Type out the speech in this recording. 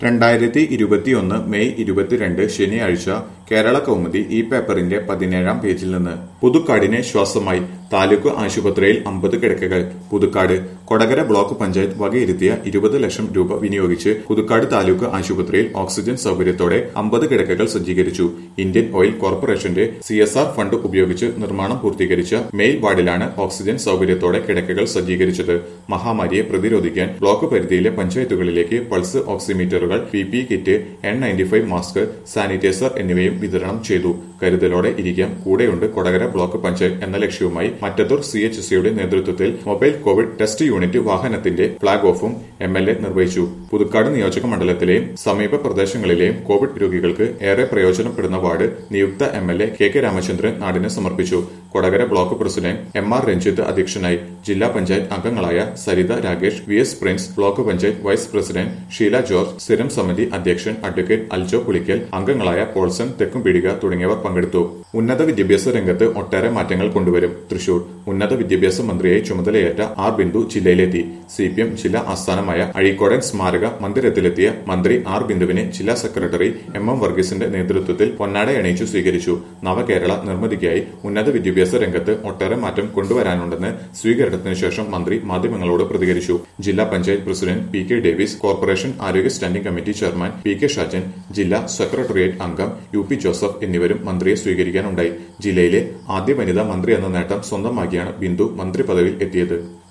രണ്ടായിരത്തി ഇരുപത്തിയൊന്ന് മെയ് ഇരുപത്തിരണ്ട് ശനിയാഴ്ച കേരള കൗമുദി ഈ പേപ്പറിന്റെ പതിനേഴാം പേജിൽ നിന്ന് പുതുക്കാടിന് ശ്വാസമായി താലൂക്ക് ആശുപത്രിയിൽ അമ്പത് കിടക്കകൾ പുതുക്കാട് കൊടകര ബ്ലോക്ക് പഞ്ചായത്ത് വകയിരുത്തിയ ഇരുപത് ലക്ഷം രൂപ വിനിയോഗിച്ച് പുതുക്കാട് താലൂക്ക് ആശുപത്രിയിൽ ഓക്സിജൻ സൗകര്യത്തോടെ അമ്പത് കിടക്കകൾ സജ്ജീകരിച്ചു ഇന്ത്യൻ ഓയിൽ കോർപ്പറേഷന്റെ സി ഫണ്ട് ഉപയോഗിച്ച് നിർമ്മാണം പൂർത്തീകരിച്ച മെയിൽ വാർഡിലാണ് ഓക്സിജൻ സൗകര്യത്തോടെ കിടക്കകൾ സജ്ജീകരിച്ചത് മഹാമാരിയെ പ്രതിരോധിക്കാൻ ബ്ലോക്ക് പരിധിയിലെ പഞ്ചായത്തുകളിലേക്ക് പൾസ് ഓക്സിമീറ്ററുകൾ P P kit N ninety five mask sanitiser എന്നിവയും വിതരണം ചെയ്തു കരുതലോടെ ഇരിക്കാം കൂടെയുണ്ട് കൊടകര ബ്ലോക്ക് പഞ്ചായത്ത് എന്ന ലക്ഷ്യവുമായി മറ്റത്തൂർ സി എച്ച് സിയുടെ നേതൃത്വത്തിൽ മൊബൈൽ കോവിഡ് ടെസ്റ്റ് യൂണിറ്റ് വാഹനത്തിന്റെ ഫ്ളാഗ് ഓഫും എം എൽ എ നിർവഹിച്ചു പുതുക്കാട് നിയോജക മണ്ഡലത്തിലെയും സമീപ പ്രദേശങ്ങളിലെയും കോവിഡ് രോഗികൾക്ക് ഏറെ പ്രയോജനപ്പെടുന്ന വാർഡ് നിയുക്ത M L A K K Ramachandran നാടിന് സമർപ്പിച്ചു Kodakara block president M R Ranjith അധ്യക്ഷനായി ജില്ലാ പഞ്ചായത്ത് അംഗങ്ങളായ Saritha Rakesh V S Prince block panchayat vice president Sheela George സ്ഥിരം സമിതി അധ്യക്ഷൻ അഡ്വക്കേറ്റ് അൽജോ പുളിക്കൽ അംഗങ്ങളായ പോൾസൺ തെക്കുംപിടിക തുടങ്ങിയവർ പങ്കെടുത്തു ഉന്നത വിദ്യാഭ്യാസ രംഗത്ത് ഒട്ടേറെ മാറ്റങ്ങൾ കൊണ്ടുവരും തൃശൂർ ഉന്നത വിദ്യാഭ്യാസ മന്ത്രിയായി ചുമതലയേറ്റ ആർ ബിന്ദു ജില്ലയിലെത്തി സി പി എം ജില്ലാ ആസ്ഥാനമായ അഴീക്കോടൻ സ്മാരക മന്ദിരത്തിലെത്തിയ മന്ത്രി ആർ ബിന്ദുവിനെ ജില്ലാ സെക്രട്ടറി എം എം വർഗീസിന്റെ നേതൃത്വത്തിൽ പൊന്നാട അണിയിച്ചു സ്വീകരിച്ചു നവകേരള നിർമ്മിതിക്കായി ഉന്നത വിദ്യാഭ്യാസ രംഗത്ത് ഒട്ടേറെ മാറ്റം കൊണ്ടുവരാനുണ്ടെന്ന് സ്വീകരണത്തിന് ശേഷം മന്ത്രി മാധ്യമങ്ങളോട് പ്രതികരിച്ചു ജില്ലാ panchayat president P K Davis corporation ആരോഗ്യ standing committee chairman P K Shajan ജില്ലാ സെക്രട്ടേറിയറ്റ് അംഗം യു പി ജോസഫ് എന്നിവരും മന്ത്രിയെ സ്വീകരിക്കാനുണ്ടായി ജില്ലയിലെ ആദ്യ വനിതാ മന്ത്രി എന്ന നേട്ടം സ്വന്തമാക്കിയാണ് ബിന്ദു മന്ത്രി പദവിയിൽ എത്തിയത്